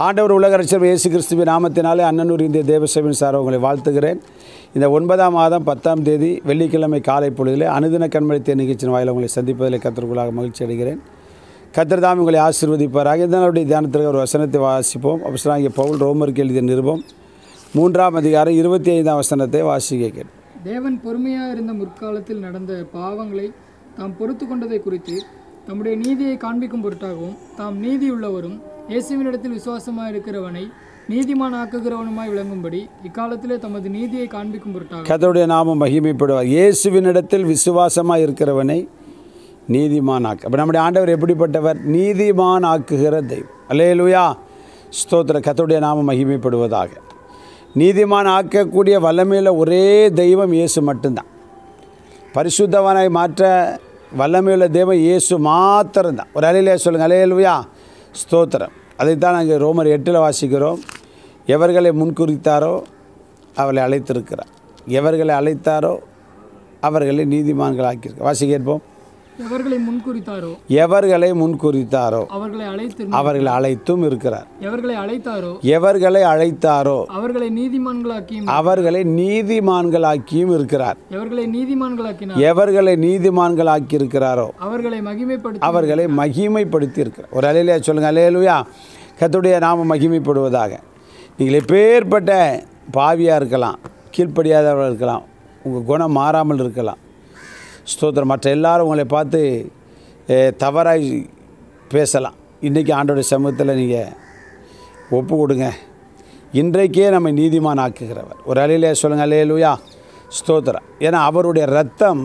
ஆண்டவர் உலகரட்சர் இயேசு கிறிஸ்துவின் நாமத்தினாலே அண்ணனூர் இந்திய தேவசேவின் சார் உங்களை வாழ்த்துகிறேன் இந்த ஒன்பதாம் மாதம் பத்தாம் தேதி வெள்ளிக்கிழமை காலை பொழுதிலே அனுதின கண்மணித்த நிகழ்ச்சியின் வாயில் உங்களை சந்திப்பதில் கத்தருக்குள்ளாக மகிழ்ச்சி அடைகிறேன் கத்திரதாம் உங்களை ஆசீர்வதிப்பாராக இதனுடைய தியானத்திற்கு ஒரு வசனத்தை வாசிப்போம் அப்போஸ்தலனாகிய பவுல் ரோமருக்கு எழுதிய நிருபம் மூன்றாம் அதிகாரம் இருபத்தி ஐந்தாம் வசனத்தை வாசிக்க கேட்போம் தேவன் பொறுமையாக இருந்த முற்காலத்தில் நடந்த பாவங்களை தாம் பொறுத்து கொண்டதை குறித்து தம்முடைய நீதியை காண்பிக்கும் பொருட்டாகவும் தாம் நீதியுள்ளவரும் இயேசுவினிடத்தில் விசுவாசமாக இருக்கிறவனை நீதிமான் ஆக்குகிறவனுமாய் விளங்கும்படி இக்காலத்திலே தமது நீதியை காண்பிக்கும் பொருட்டாக கர்த்தருடைய நாமம் மகிமைப்படுவார் இயேசுவினிடத்தில் விசுவாசமாக இருக்கிறவனை நீதிமான் ஆக்கு அப்போ நம்முடைய ஆண்டவர் எப்படிப்பட்டவர் நீதிமான் ஆக்குகிற தெய்வம் அல்லேலூயா ஸ்தோத்திர கர்த்தருடைய நாமம் மகிமைப்படுவதாக நீதிமான் ஆக்கக்கூடிய வல்லமையில் ஒரே தெய்வம் இயேசு மட்டும்தான் பரிசுத்தவனாய் மாற்ற வல்லமையுள்ள தெய்வம் இயேசு மாத்திரம்தான் ஒரு அலையிலே சொல்லுங்கள் அலையலுயா ஸ்தோத்திரம் அதைத்தான் நாங்கள் ரோமர் எட்டில் வாசிக்கிறோம் எவர்களை முன்குறித்தாரோ அவர்களை அழைத்திருக்கிறார் எவர்களை அழைத்தாரோ அவர்களை நீதிமான்கள் ஆக்கியிருக்க வாசி கேட்போம் எவர்களை முன்குறித்தாரோ எவர்களை முன்குறித்தாரோ அவர்களை அழைத்து அவர்களை அழைத்தும் இருக்கிறார் எவர்களை அழைத்தாரோ எவர்களை அழைத்தாரோ அவர்களை நீதிமான்களாக்கியும் அவர்களை நீதிமான்களாக்கியும் இருக்கிறார் எவர்களை நீதிமான்களாக்கினார் எவர்களை நீதிமான்களாக்கி இருக்கிறாரோ அவர்களை மகிமைப்படுத்தி அவர்களை மகிமைப்படுத்தி இருக்கிறார் ஒரு அலையிலே சொல்லுங்கள் அலையலுயா கத்துடைய நாம மகிமைப்படுவதாக நீங்கள் எப்பேற்பட்ட பாவியாக இருக்கலாம் கீழ்ப்படியாதவர்கள் இருக்கலாம் உங்கள் குணம் மாறாமல் இருக்கலாம் ஸ்தோத்திரம் மற்ற எல்லாரும் உங்களை பார்த்து அஹ், தவறாய் பேசலாம் இன்றைக்கி ஆண்டோட சமூகத்தில் நீங்கள் ஒப்பு கொடுங்க இன்றைக்கே நம்ம நீதிமான் ஆக்குகிறவர் ஒரு அலையிலே சொல்லுங்கள் அலையலுயா ஸ்தோத்திரம் ஏன்னா அவருடைய ரத்தம்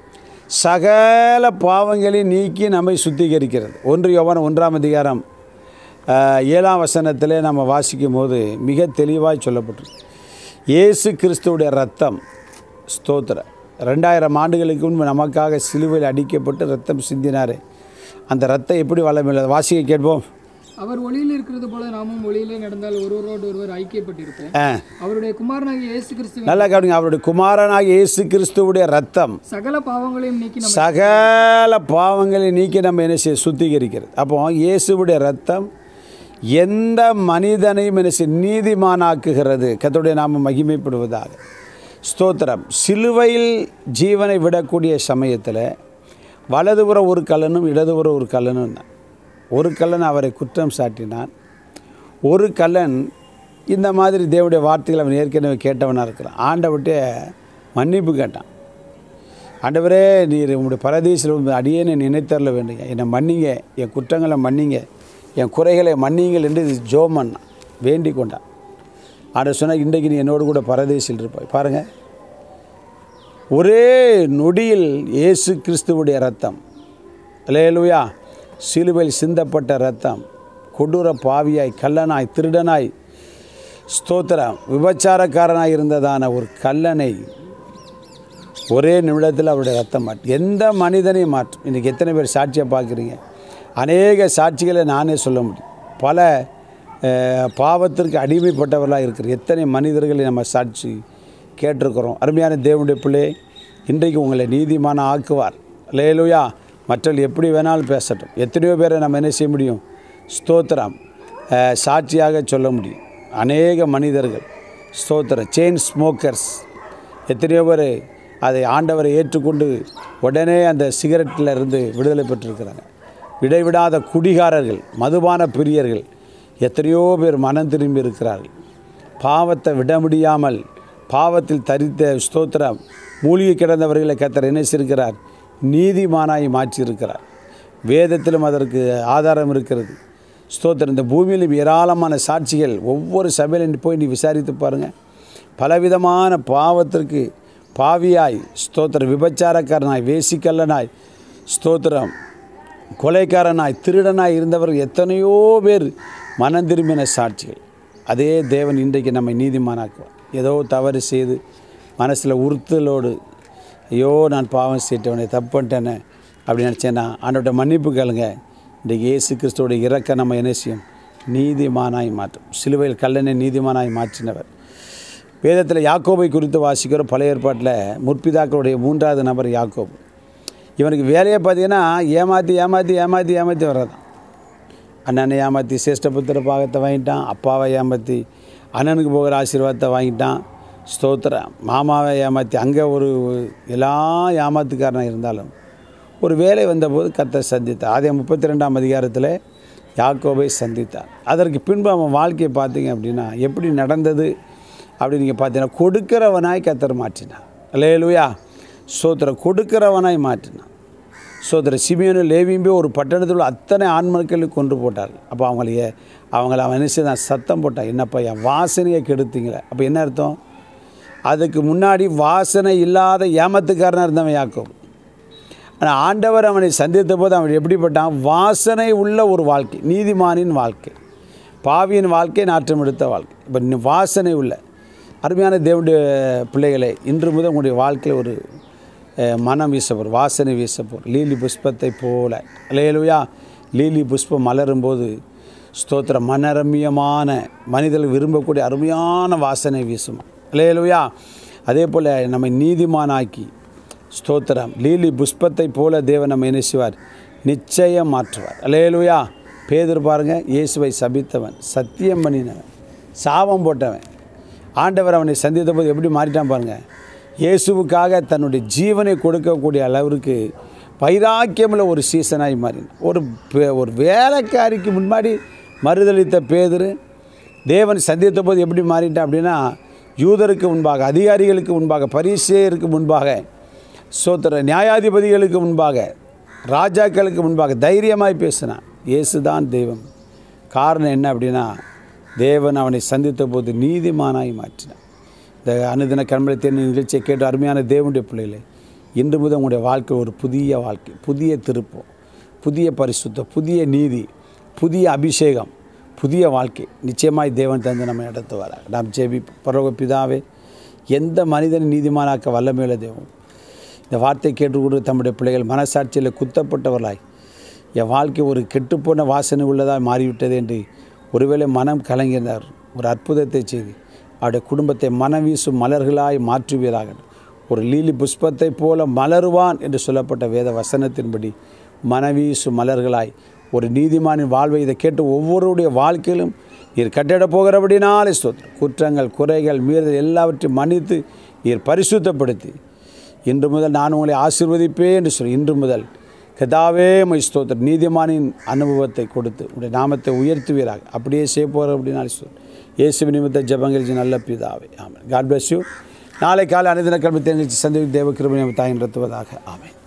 சகல பாவங்களையும் நீக்கி நம்மை சுத்திகரிக்கிறது ஒன்று யோவான் ஒன்றாம் அதிகாரம் அஹ், ஏழாம் வசனத்திலே நம்ம வாசிக்கும் போது மிக தெளிவாய் சொல்லப்பட்டிருக்கு இயேசு கிறிஸ்துவுடைய ரத்தம் ஸ்தோத்திர ரெண்டாயிரம் ஆண்டுகளுக்கு முன்பு நமக்காக சிலுவையில் அடிக்கப்பட்டு ரத்தம் சிந்தினாரே அந்த ரத்தம் எப்படி வளமில்லை வாசிக்க கேட்போம் அவர் ஒளியில் இருக்கிறது போல நாமும் ஒளியிலே நடந்தால் ஒருவரோடு ஒருவர் ஐக்கியப்பட்டிருப்போம் ஆ அவருடைய குமாரனாகிய இயேசு கிறிஸ்துவின் நல்லா கவனிங்க அவருடைய குமாரனாகிய இயேசு கிறிஸ்துவுடைய ரத்தம் சகல பாவங்களையும் நீக்கி நம்ம சகல பாவங்களை நீக்கி நம்ம என்ன செய்ய சுத்திகரிக்கிறது அப்போ இயேசுவுடைய ரத்தம் எந்த மனிதனையும் என்ன செய்ய நீதிமானாக்குகிறது கர்த்தருடைய நாம மகிமைப்படுவதாக ஸ்தோத்திரம் சிலுவையில் ஜீவனை விடக்கூடிய சமயத்தில் வலதுபுறம் ஒரு கல்லனும் இடதுபுறம் ஒரு கல்லனும் இருந்தான். ஒரு கல்லன் அவரை குற்றம் சாட்டினான் ஒரு கல்லன் இந்த மாதிரி தேவனுடைய வார்த்தைகளை அவன் ஏற்கனவே கேட்டவனாக இருக்கிறான் ஆண்டவர்கிட்ட மன்னிப்பு கேட்டான் ஆண்டவரே நீர் உங்களுடைய பரதீசில் வந்து அடியேனை நினைத்தரல வேண்டுங்க என்னை மன்னிங்க என் குற்றங்களை மன்னிங்க என் குறைகளை மன்னிங்கள் என்று ஜோம் பண்ணான் வேண்டிக் கொண்டான் ஆண்டவர் சொன்னால் இன்றைக்கு நீ என்னோடு கூட பரதேசில் இருப்பாய் பாருங்கள் ஒரே நொடியில் இயேசு கிறிஸ்துவுடைய ரத்தம் லேலுயா சிலுவையில் சிந்தப்பட்ட ரத்தம் கொடூர பாவியாய் கல்லனாய் திருடனாய் ஸ்தோத்திரம் விபச்சாரக்காரனாய் இருந்ததான ஒரு கல்லனை ஒரே நிமிடத்தில் அவருடைய ரத்தம் மாற்றும் எந்த மனிதனையும் மாற்றும் இன்றைக்கி எத்தனை பேர் சாட்சியை பார்க்குறீங்க அநேக சாட்சிகளை நானே சொல்ல முடியும் பல அஹ், பாவத்திற்கு அடிமைப்பட்டவர்களாக இருக்கிற எத்தனை மனிதர்களை நம்ம சாட்சி கேட்டிருக்கிறோம் அருமையான தேவனுடைய பிள்ளை இன்றைக்கு உங்களை நீதிமான ஆக்குவார் லேலுயா மற்றவர்கள் எப்படி வேணாலும் பேசட்டும் எத்தனையோ பேரை நம்ம என்ன செய்ய முடியும் ஸ்தோத்திரம் அஹ், சாட்சியாக சொல்ல முடியும் அநேக மனிதர்கள் ஸ்தோத்திரம் செயின் ஸ்மோக்கர்ஸ் எத்தனையோ பேர் அதை ஆண்டவரை ஏற்றுக்கொண்டு உடனே அந்த சிகரெட்டில் இருந்து விடுதலை பெற்றிருக்கிறாங்க விடைவிடாத குடிகாரர்கள் மதுபான பிரியர்கள் எத்தனையோ பேர் மனம் திரும்பி இருக்கிறார்கள் பாவத்தை விட முடியாமல் பாவத்தில் தரித்த ஸ்தோத்திரம் மூலிகை கிடந்தவர்களை கத்தர் என்ன செய்திருக்கிறார் நீதிமானாய் மாற்றியிருக்கிறார் வேதத்திலும் அதற்கு ஆதாரம் இருக்கிறது ஸ்தோத்திரம் இந்த பூமியிலும் ஏராளமான சாட்சிகள் ஒவ்வொரு சபையிலும் போய் நீ விசாரித்து பாருங்கள் பலவிதமான பாவத்திற்கு பாவியாய் ஸ்தோத்திரம் விபச்சாரக்காரனாய் வேசிக்கல்லனாய் ஸ்தோத்திரம் கொலைக்காரனாய் திருடனாய் இருந்தவர்கள் எத்தனையோ பேர் மனம் திரும்பின சாட்சிகள் அதே தேவன் இன்றைக்கு நம்மை நீதிமானாக்குவார் ஏதோ தவறு செய்து மனசில் உறுத்தலோடு ஐயோ நான் பாவம் செய்யிட்டவனே தப்பு பண்ணிட்டேனே அப்படி நினச்சேன்னா ஆண்டோட மன்னிப்பு கேளுங்க இன்றைக்கு இயேசு கிறிஸ்துவோட இறக்க நம்ம என்ன செய்யும் நீதிமானாய் மாற்றும் சிலுவையில் கல்லனை நீதிமானாய் மாற்றினவர் வேதத்தில் யாக்கோபை குறித்து வாசிக்கிற பழைய ஏற்பாட்டில் முற்பிதாக்களுடைய மூன்றாவது நபர் யாக்கோபு இவனுக்கு வேலையை பார்த்தீங்கன்னா ஏமாற்றி ஏமாற்றி ஏமாற்றி ஏமாற்றி வர்றதான் அண்ணனை ஏமாற்றி சேஷ்டபுத்திர பாகத்தை வாங்கிட்டான் அப்பாவை ஏமாற்றி அண்ணனுக்கு போகிற ஆசீர்வாதத்தை வாங்கிட்டான் ஸ்தோத்திரம் மாமாவை ஏமாற்றி அங்கே ஒரு எல்லா ஏமாத்துக்காரனாக இருந்தாலும் ஒரு வேலை வந்தபோது கர்த்தர் சந்தித்தார் அதே முப்பத்தி ரெண்டாம் அதிகாரத்தில் யாக்கோபை சந்தித்தார் அதற்கு பின்பு அவன் வாழ்க்கையை பார்த்தீங்க அப்படின்னா எப்படி நடந்தது அப்படின்னு நீங்கள் பார்த்தீங்கன்னா கொடுக்கிறவனாய் கர்த்தர் மாற்றினான் லேலுயா சோத்திரம் கொடுக்கிறவனாய் மாற்றினான் சோதர சிமியனும் லேவியும் போய் ஒரு பட்டணத்தில் உள்ள அத்தனை ஆண்மக்களையும் கொண்டு போட்டார்கள் அப்போ அவங்கள ஏ- அவங்கள அவன் என்ன செய்தான் சத்தம் போட்டான் என்னப்பா என் வாசனையை கெடுத்தீங்களே அப்போ என்ன அர்த்தம் அதுக்கு முன்னாடி வாசனை இல்லாத ஏமத்துக்காரனாக இருந்தவன் யாக்கோபு ஆனால் ஆண்டவர் அவனை சந்தித்த போது அவன் எப்படிப்பட்டான் வாசனை உள்ள ஒரு வாழ்க்கை நீதிமானின் வாழ்க்கை பாவியின் வாழ்க்கை நாற்றம் எடுத்த வாழ்க்கை இப்போ நீ வாசனை உள்ள அருமையான தேவனுடைய பிள்ளைகளே இன்று முதல் உங்களுடைய வாழ்க்கையில் ஒரு அஹ், மனம் வீசப்போர் வாசனை வீசப்போர் லீலி புஷ்பத்தை போல லேலுயா லீலி புஷ்பம் மலரும்போது ஸ்தோத்திரம் மனரம்யமான மனிதர்கள் விரும்பக்கூடிய அருமையான வாசனை வீசும் லேலுயா அதே போல் நம்மை நீதிமானாக்கி ஸ்தோத்திரம் லீலி புஷ்பத்தை போல தேவன் நம்ம என்ன செய்வார் நிச்சயம் மாற்றுவார் அலேலுயா பேதர் பாருங்க இயேசுவை சபித்தவன் சத்தியம் பண்ணினவன் சாபம் போட்டவன் ஆண்டவர் அவனை சந்தித்த போது எப்படி மாறிட்டான் பாருங்க இயேசுவுக்காக தன்னுடைய ஜீவனை கொடுக்கக்கூடிய அளவிற்கு வைராக்கியமுள்ள ஒரு சீசனாய் மாறினான் ஒரு பே- ஒரு வேலைக்காரிக்கு முன்னாடி மறுதளித்த பேதர் தேவன் சந்தித்த போது எப்படி மாறிட்டான் அப்படின்னா யூதருக்கு முன்பாக அதிகாரிகளுக்கு முன்பாக பரிசேயருக்கு முன்பாக சோத்திர நியாயாதிபதிகளுக்கு முன்பாக ராஜாக்களுக்கு முன்பாக தைரியமாய் பேசினான் இயேசுதான் தெய்வம் காரணம் என்ன அப்படின்னா தேவன் அவனை சந்தித்த போது நீதிமானாய் மாற்றினான் இந்த அனுதின கண்மலை தேர்ந்த நிகழ்ச்சியை கேட்டு அருமையான தேவனுடைய பிள்ளைகளே இன்று முதல் உங்களுடைய வாழ்க்கை ஒரு புதிய வாழ்க்கை புதிய திருப்பம் புதிய பரிசுத்தம் புதிய நீதி புதிய அபிஷேகம் புதிய வாழ்க்கை நிச்சயமாய் தேவன் தந்து நம்ம நடத்துவார் நாம் ஜெபி பரவ பிதாவே எந்த மனிதனை நீதிமானாக்க வல்லமையுள்ள தெய்வம் இந்த வார்த்தை கேட்டுக்கொண்டு தம்முடைய பிள்ளைகள் மனசாட்சியில் குத்தப்பட்டவர்களாய் என் வாழ்க்கை ஒரு கெட்டுப்போன வாசனை உள்ளதாக மாறிவிட்டது என்று ஒருவேளை மனம் கலங்கினார் ஒரு அற்புதத்தை செய்து அவருடைய குடும்பத்தை மனம் வீசும் மலர்களாய் மாற்றுவீராக ஒரு லீலி புஷ்பத்தை போல மலருவான் என்று சொல்லப்பட்ட வேத வசனத்தின்படி மனவீசும் மலர்களாய் ஒரு நீதிமானின் வாழ்வை இதை கேட்டு ஒவ்வொருடைய வாழ்க்கையிலும் நீர் கட்டிடப் போகிறபடினாலே ஸ்தோத்திரம் குற்றங்கள் குறைகள் மீறுதல் எல்லாவற்றையும் மன்னித்து நீர் பரிசுத்தப்படுத்தி இன்று முதல் நான் உங்களை ஆசீர்வதிப்பேன் என்று சொல்லி இன்று முதல் கதாவே மை ஸ்தோத்திரம் நீதிமானின் அனுபவத்தை கொடுத்து உடைய நாமத்தை உயர்த்துவீராக அப்படியே செய்ய போகிற அப்படின்னாலே ஸ்தோத்திரம் இயேசு நிமித்த ஜபங்கள் நல்ல பிதாவே ஆமாம் காட் bless யூ நாளை காலை அனைதின கிழமை தேர்ந்தெடுத்து சந்திப்பு தேவ கிருபை தாயின் நடத்துவதாக ஆமென்